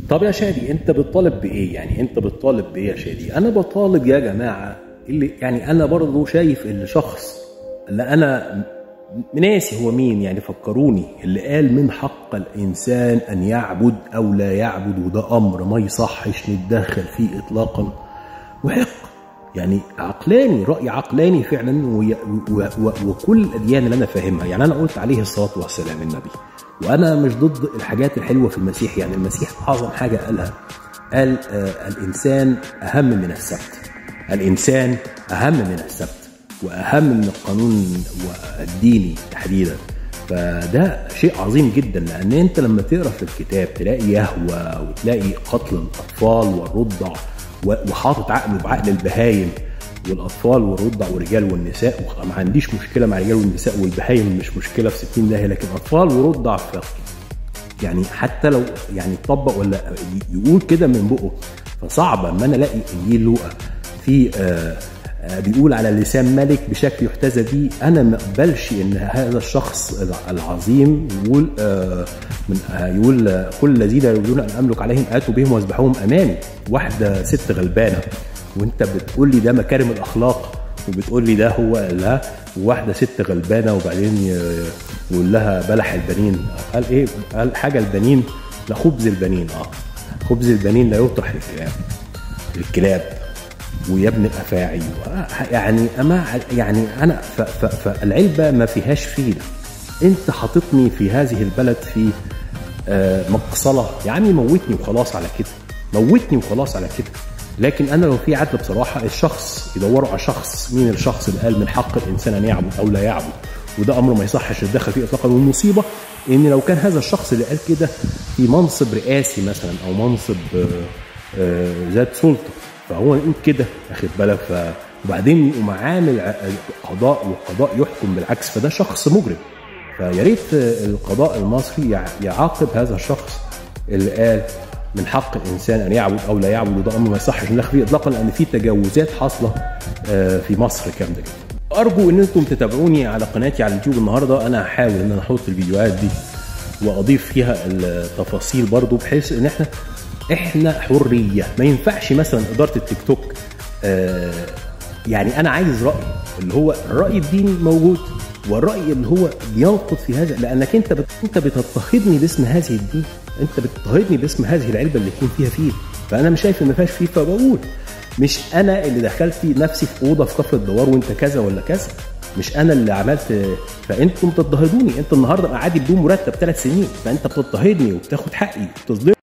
طب يا شادي انت بتطالب بايه يعني انت بتطالب بايه يا شادي انا بطالب يا جماعه اللي يعني انا برضه شايف الشخص اللي انا ناسي هو مين يعني فكروني اللي قال من حق الانسان ان يعبد او لا يعبد وده امر ما يصحش نتدخل فيه اطلاقا وحق يعني عقلاني راي عقلاني فعلا وي- و- و- وكل الاديان اللي انا فاهمها يعني انا قلت عليه الصلاه والسلام النبي وانا مش ضد الحاجات الحلوه في المسيح يعني المسيح اعظم حاجه قالها قال آه الانسان اهم من السبت الانسان اهم من السبت واهم من القانون الديني تحديدا فده شيء عظيم جدا لان انت لما تقرا في الكتاب تلاقي يهوى وتلاقي قتل الاطفال والرضع و- وحاطط عقله بعقل البهايم والاطفال والرضع والرجال والنساء ما عنديش مشكله مع الرجال والنساء والبهايم مش مشكله في 60 داهيه لكن اطفال ورضع في يعني حتى لو يعني يطبق ولا يقول كده من بقه فصعب اما انا الاقي انجيل لوقا في آه آه، بيقول على لسان ملك بشكل يحتذى بيه انا ما اقبلش ان هذا الشخص العظيم يقول آه من آه يقول آه، كل الذين يريدون ان املك عليهم اتوا بهم واذبحوهم امامي واحده ست غلبانه وانت بتقول لي ده مكارم الاخلاق وبتقول لي ده هو لا وواحده ست غلبانه وبعدين ي- يقول لها بلح البنين قال ايه قال حاجه البنين لا خبز البنين اه خبز البنين لا يطرح للكلاب للكلاب ويا ابن الافاعي يعني اما يعني انا ف- ف- فالعلبه ما فيهاش فيل انت حاططني في هذه البلد في آه، مقصله يا عمي موتني وخلاص على كده موتني وخلاص على كده لكن انا لو في عدل بصراحه الشخص يدوروا على شخص مين الشخص اللي قال من حق الانسان ان يعبد او لا يعبد وده امر ما يصحش يتدخل فيه اطلاقا والمصيبه ان لو كان هذا الشخص اللي قال كده في منصب رئاسي مثلا او منصب آه، آه، ذات سلطه فهو يقول كده واخد بالك ف وبعدين يقوم عامل ع- قضاء والقضاء يحكم بالعكس فده شخص مجرم فيا ريت القضاء المصري يع- يعاقب هذا الشخص اللي قال من حق الانسان ان يعبد او لا يعبد وده امر ما يصحش ندخل فيه اطلاقا لان في تجاوزات حاصله آه، في مصر كامله جدا. ارجو ان انتم تتابعوني على قناتي على اليوتيوب النهارده انا هحاول ان انا احط الفيديوهات دي واضيف فيها التفاصيل برضو بحيث ان احنا احنا حريه ما ينفعش مثلا اداره التيك توك آه، يعني انا عايز راي اللي هو الراي الديني موجود والراي اللي هو بينقض في هذا لانك انت بت... انت بتضطهدني باسم هذه الدين انت بتضطهدني باسم هذه العلبه اللي يكون فيها فيل فانا مش شايف ان ما فيهاش فيل فبقول مش انا اللي دخلت نفسي في اوضه في كفر الدوار وانت كذا ولا كذا مش انا اللي عملت فانتم بتضطهدوني انت النهارده قاعد بدون مرتب ثلاث سنين فانت بتضطهدني وبتاخد حقي وبتظلمني